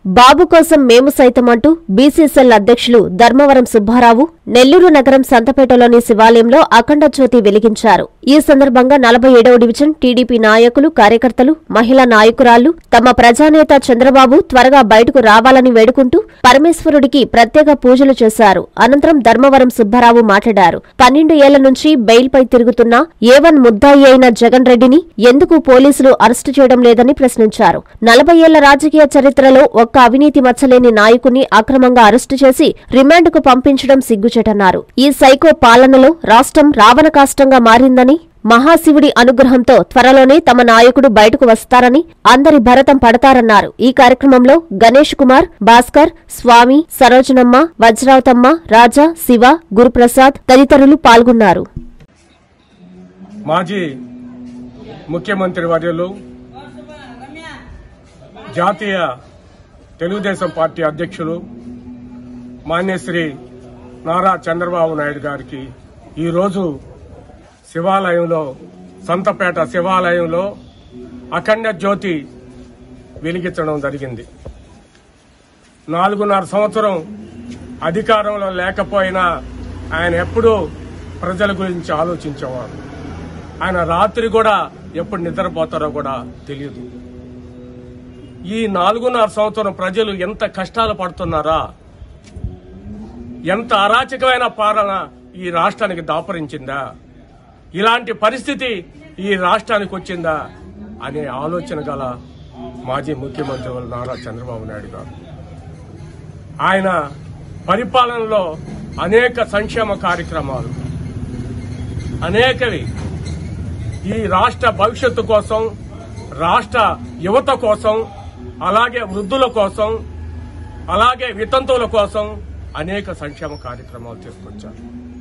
బాబు కోసం మేము సైతం అంటూ బీసీసీఎల్ అధ్యక్షులు ధర్మవరం సుబ్బారావు నెల్లూరు నగరం సంతపేటలోని శివాలయంలో అఖండ జ్యోతి వెలిగించారు ఈ సందర్భంగా నలభై ఏడవ డివిజన్ టీడీపీ నాయకులు కార్యకర్తలు మహిళా నాయకురాళ్లు తమ ప్రజానేత చంద్రబాబు త్వరగా బయటకు రావాలని వేడుకుంటూ పరమేశ్వరుడికి ప్రత్యేక పూజలు చేశారు అనంతరం ధర్మవరం సుబ్బారావు మాట్లాడారు పన్నెండు ఏళ్ల నుంచి బెయిల్పై తిరుగుతున్న ఏవన్ ముద్దాయి అయిన జగన్ రెడ్డిని ఎందుకు పోలీసులు అరెస్టు చేయడం లేదని ప్రశ్నించారు నలభై ఏళ్ల రాజకీయ చరిత్రలో ఒక్క అవినీతి మచ్చలేని నాయకుణ్ణి అక్రమంగా అరెస్టు చేసి రిమాండ్కు పంపించడం సిగ్గుచేటన్నారు ఈ సైకో పాలనలో రాష్ట్రం రావణకాష్టంగా మారిందని మహాశివుడి అనుగ్రహంతో త్వరలోనే తమ నాయకుడు బయటకు వస్తారని అందరి భరతం పడతారన్నారు ఈ కార్యక్రమంలో గణేష్ కుమార్ భాస్కర్ స్వామి సరోజనమ్మ వజ్రావతమ్మ రాజా శివ గురుప్రసాద్ తదితరులు పాల్గొన్నారు మాజీ ముఖ్యమంత్రి వర్యులు జాతీయ తెలుగుదేశం పార్టీ అధ్యక్షులు మాన్యశ్రీ నారా చంద్రబాబు నాయుడు గారికి ఈరోజు శివాలయంలో సంతపేట శివాలయంలో అఖండ జ్యోతి వెలిగించడం జరిగింది నాలుగున్నర సంవత్సరం అధికారంలో లేకపోయినా ఆయన ఎప్పుడూ ప్రజల గురించి ఆలోచించేవారు ఆయన రాత్రి కూడా ఎప్పుడు నిద్రపోతారో కూడా తెలియదు ఈ నాలుగున్నర సంవత్సరం ప్రజలు ఎంత కష్టాలు పడుతున్నారా ఎంత అరాచకమైన పాలన ఈ రాష్ట్రానికి దాపరించిందా ఇలాంటి పరిస్థితి ఈ రాష్ట్రానికి వచ్చిందా అనే ఆలోచన గల మాజీ ముఖ్యమంత్రి వారు నారా చంద్రబాబు నాయుడు గారు ఆయన పరిపాలనలో అనేక సంక్షేమ కార్యక్రమాలు అనేకవి ఈ రాష్ట్ర భవిష్యత్తు కోసం రాష్ట్ర యువత కోసం అలాగే వృద్ధుల కోసం అలాగే వితంతువుల కోసం అనేక సంక్షేమ కార్యక్రమాలు తీసుకొచ్చారు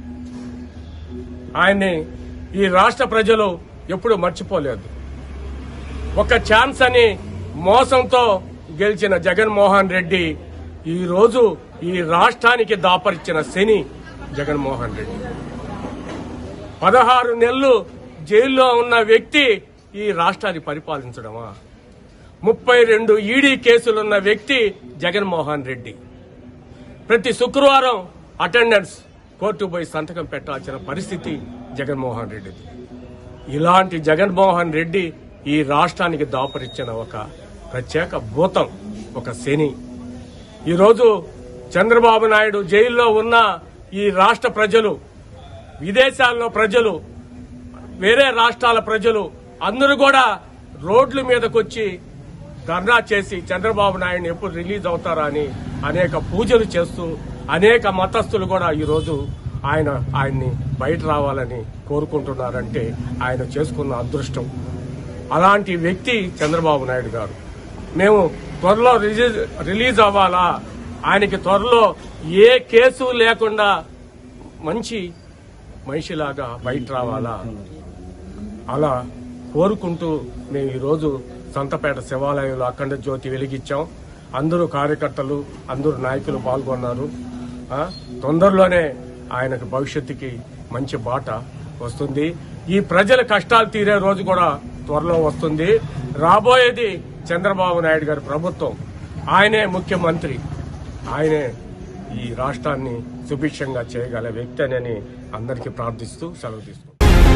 ఆయన్ని ఈ రాష్ట్ర ప్రజలు ఎప్పుడు మర్చిపోలేదు ఒక ఛాన్స్ అని మోసంతో గెలిచిన జగన్మోహన్ రెడ్డి ఈ రోజు ఈ రాష్ట్రానికి దాపరిచిన శని జగన్మోహన్ రెడ్డి పదహారు నెలలు జైల్లో ఉన్న వ్యక్తి ఈ రాష్ట్రాన్ని పరిపాలించడమా ముప్పై రెండు ఈడీ కేసులున్న వ్యక్తి జగన్మోహన్ రెడ్డి ప్రతి శుక్రవారం అటెండెన్స్ కోర్టు పోయి సంతకం పెట్టాల్సిన పరిస్థితి జగన్మోహన్ రెడ్డిది ఇలాంటి జగన్మోహన్ రెడ్డి ఈ రాష్ట్రానికి దాపరిచ్చిన ఒక ప్రత్యేక భూతం ఒక శని ఈరోజు చంద్రబాబు నాయుడు జైల్లో ఉన్న ఈ రాష్ట్ర ప్రజలు విదేశాల్లో ప్రజలు వేరే రాష్ట్రాల ప్రజలు అందరూ కూడా రోడ్ల మీదకొచ్చి ధర్నా చేసి చంద్రబాబు నాయుడు ఎప్పుడు రిలీజ్ అవుతారా అని అనేక పూజలు చేస్తూ అనేక మతస్థులు కూడా ఈరోజు ఆయన ఆయన్ని బయట రావాలని కోరుకుంటున్నారంటే ఆయన చేసుకున్న అదృష్టం అలాంటి వ్యక్తి చంద్రబాబు నాయుడు గారు మేము త్వరలో రిలీజ్ రిలీజ్ అవ్వాలా ఆయనకి త్వరలో ఏ కేసు లేకుండా మంచి మనిషిలాగా బయట రావాలా అలా కోరుకుంటూ మేము ఈరోజు సంతపేట శివాలయంలో అఖండ జ్యోతి వెలిగించాం అందరూ కార్యకర్తలు అందరూ నాయకులు పాల్గొన్నారు ఆ, తొందరలోనే ఆయనకు భవిష్యత్తుకి మంచి బాట వస్తుంది ఈ ప్రజల కష్టాలు తీరే రోజు కూడా త్వరలో వస్తుంది రాబోయేది చంద్రబాబు నాయుడు గారి ప్రభుత్వం ఆయనే ముఖ్యమంత్రి ఆయనే ఈ రాష్ట్రాన్ని సుభిక్షంగా చేయగల వ్యక్తి అని అందరికీ ప్రార్థిస్తూ సెలవు తీసుకుంటాం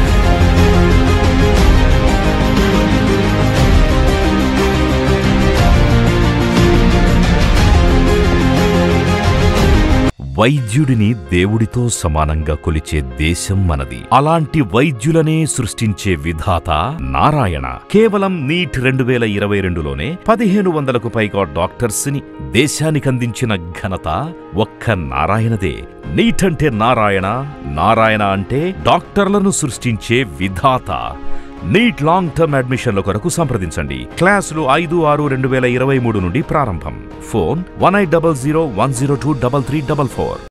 వైద్యుడిని దేవుడితో సమానంగా కొలిచే దేశం మనది అలాంటి వైద్యులనే సృష్టించే విధాత నారాయణ కేవలం నీట్ రెండు వేల ఇరవై రెండులోనే పదిహేను వందలకు పైగా డాక్టర్స్ ని దేశానికి అందించిన ఘనత ఒక్క నారాయణదే నీట్ అంటే నారాయణ నారాయణ అంటే డాక్టర్లను సృష్టించే విధాత నీట్ లాంగ్ టర్మ్ అడ్మిషన్ల కొరకు సంప్రదించండి క్లాసులు ఐదు ఆరు రెండు వేల ఇరవై మూడు నుండి ప్రారంభం phone one eight double zero one zero two double three double four